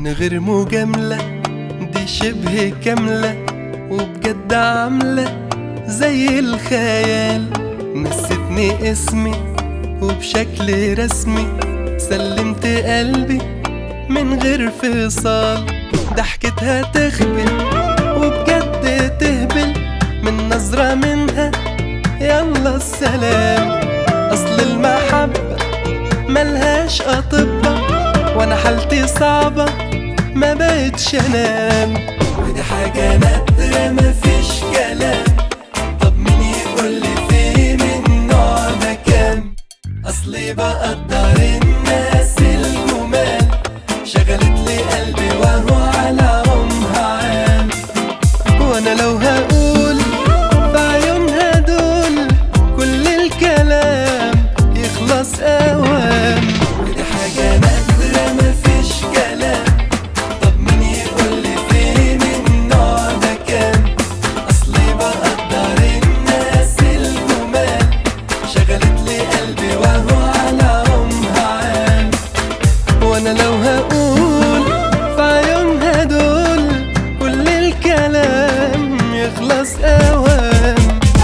من غير مجاملة دي شبه كاملة وبجد عاملة زي الخيال نسيتني اسمي وبشكل رسمي سلمت قلبي من غير فصال ضحكتها تخبل وبجد تهبل من نظرة منها يلا السلام أصل المحبة ملهاش أطباء وأنا حالتي صعبة ما بقتش أنام ودي حاجة نادرة مفيش كلام طب مين يقولي فين النوع ده كام أصلي بقدر الناس الجمال شغلت لي قلبي وهو على عمها عام وانا لو هقول في عيونها دول كل الكلام يخلص اوام ودي حاجة نادرة مفيش كلام طب مين يقولي فين النوع ده كام اصلي بقدر الناس الجمال شغلت لي قلبي وهو على عمها عام وانا لو هقول في عيونها دول كل الكلام يخلص اوام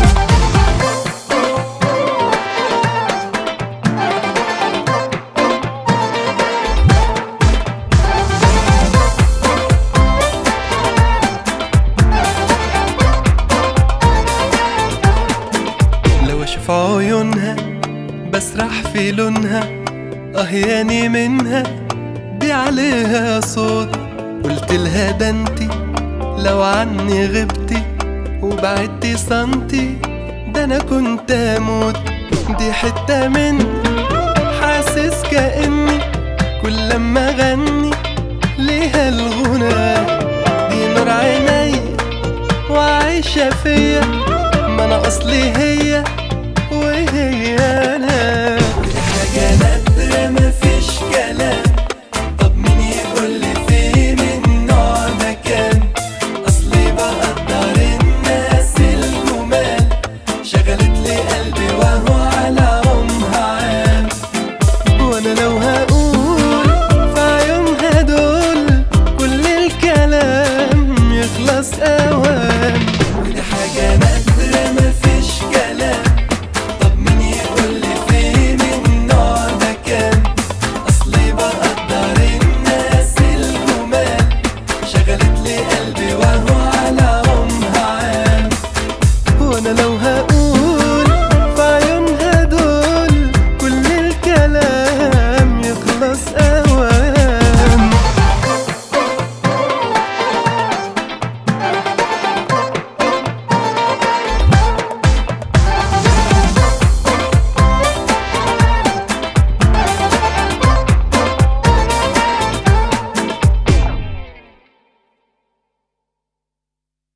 لو اشوف عيونها بسرح في لونها اهياني منها دي عليها صوت قلت لها ده انتي لو عني غبتي وبعدتي سنتي ده انا كنت اموت دي حتة مني حاسس كأني كل لما اغني ليها الغنى دي نور عيني وعايشة فيا ما انا اصلي هي وهي انا ودي حاجة نادرة مفيش كلام طب مين يقولي فين النوع ده كام اصلي بقدر الناس الجمال شغلت لي قلبي وهو على عمها عام وانا لو هقول في عيونها دول كل الكلام يخلص اوام ودي حاجة نادرة مفيش كلام طب مين يقولي فين النوع ده كام اصلي بقدر الناس الجمال شغلت لي قلبي وهو على عمها عام وانا لو هقول